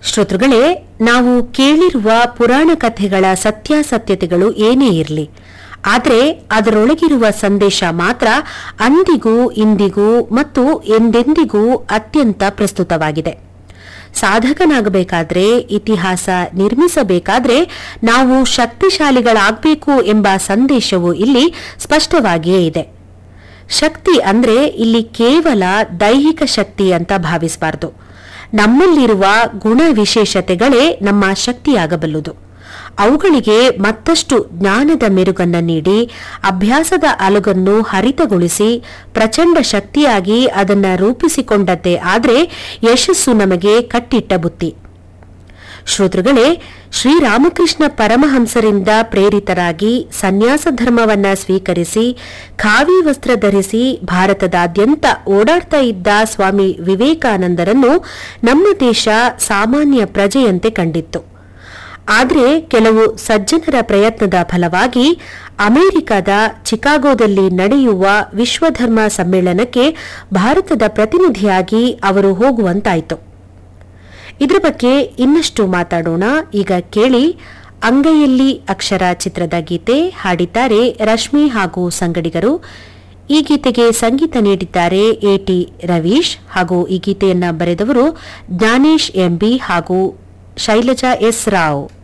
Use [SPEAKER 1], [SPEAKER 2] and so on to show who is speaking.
[SPEAKER 1] ಶ್ರೋತೃಗಳೇ ನಾವು ಕೇಳಿರುವ ಪುರಾಣ ಕಥೆಗಳ ಸತ್ಯಾಸತ್ಯತೆಗಳು ಏನೇ ಇರಲಿ ಆದರೆ ಅದರೊಳಗಿರುವ ಸಂದೇಶ ಮಾತ್ರ ಅಂದಿಗೂ ಇಂದಿಗೂ ಮತ್ತು ಎಂದೆಂದಿಗೂ ಅತ್ಯಂತ ಪ್ರಸ್ತುತವಾಗಿದೆ ಸಾಧಕನಾಗಬೇಕಾದ್ರೆ ಇತಿಹಾಸ ನಿರ್ಮಿಸಬೇಕಾದ್ರೆ ನಾವು ಶಕ್ತಿಶಾಲಿಗಳಾಗಬೇಕು ಎಂಬ ಸಂದೇಶವು ಇಲ್ಲಿ ಸ್ಪಷ್ಟವಾಗಿಯೇ ಇದೆ ಶಕ್ತಿ ಅಂದ್ರೆ ಇಲ್ಲಿ ಕೇವಲ ದೈಹಿಕ ಶಕ್ತಿ ಅಂತ ಭಾವಿಸಬಾರದು ನಮ್ಮಲ್ಲಿರುವ ಗುಣ ವಿಶೇಷತೆಗಳೇ ನಮ್ಮ ಶಕ್ತಿಯಾಗಬಲ್ಲುದು ಅವುಗಳಿಗೆ ಮತ್ತಷ್ಟು ಜ್ಞಾನದ ಮೆರುಗನ್ನ ನೀಡಿ ಅಭ್ಯಾಸದ ಅಲುಗನ್ನು ಹರಿತಗೊಳಿಸಿ ಪ್ರಚಂಡ ಶಕ್ತಿಯಾಗಿ ಅದನ್ನ ರೂಪಿಸಿಕೊಂಡದ್ದೇ ಆದ್ರೆ ಯಶಸ್ಸು ನಮಗೆ ಕಟ್ಟಿಟ್ಟ ಬುತ್ತಿ ಶ್ರೋತೃಗಳೇ ಶ್ರೀರಾಮಕೃಷ್ಣ ಪರಮಹಂಸರಿಂದ ಪ್ರೇರಿತರಾಗಿ ಸನ್ಯಾಸ ಧರ್ಮವನ್ನ ಸ್ವೀಕರಿಸಿ ಖಾವಿ ವಸ್ತ್ರ ಧರಿಸಿ ಭಾರತದಾದ್ಯಂತ ಓಡಾಡ್ತಾ ಇದ್ದ ಸ್ವಾಮಿ ವಿವೇಕಾನಂದರನ್ನು ನಮ್ಮ ದೇಶ ಸಾಮಾನ್ಯ ಪ್ರಜೆಯಂತೆ ಕಂಡಿತ್ತು ಆದರೆ ಕೆಲವು ಸಜ್ಜನರ ಪ್ರಯತ್ನದ ಫಲವಾಗಿ ಅಮೆರಿಕದ ಚಿಕಾಗೋದಲ್ಲಿ ನಡೆಯುವ ವಿಶ್ವಧರ್ಮ ಸಮ್ಮೇಳನಕ್ಕೆ ಭಾರತದ ಪ್ರತಿನಿಧಿಯಾಗಿ ಅವರು ಹೋಗುವಂತಾಯಿತು ಇದರ ಬಗ್ಗೆ ಇನ್ನಷ್ಟು ಮಾತಾಡೋಣ ಈಗ ಕೇಳಿ ಅಂಗೈಯಲ್ಲಿ ಅಕ್ಷರ ಚಿತ್ರದ ಗೀತೆ ಹಾಡಿದ್ದಾರೆ ರಶ್ಮಿ ಹಾಗೂ ಸಂಗಡಿಗರು ಈ ಗೀತೆಗೆ ಸಂಗೀತ ನೀಡಿದ್ದಾರೆ ಎಟಿ ರವೀಶ್ ಹಾಗೂ ಈ ಗೀತೆಯನ್ನ ಬರೆದವರು ಜ್ಞಾನೇಶ್ ಎಂಬಿ ಹಾಗೂ ಶೈಲಜಾ ಎಸ್ ರಾವ್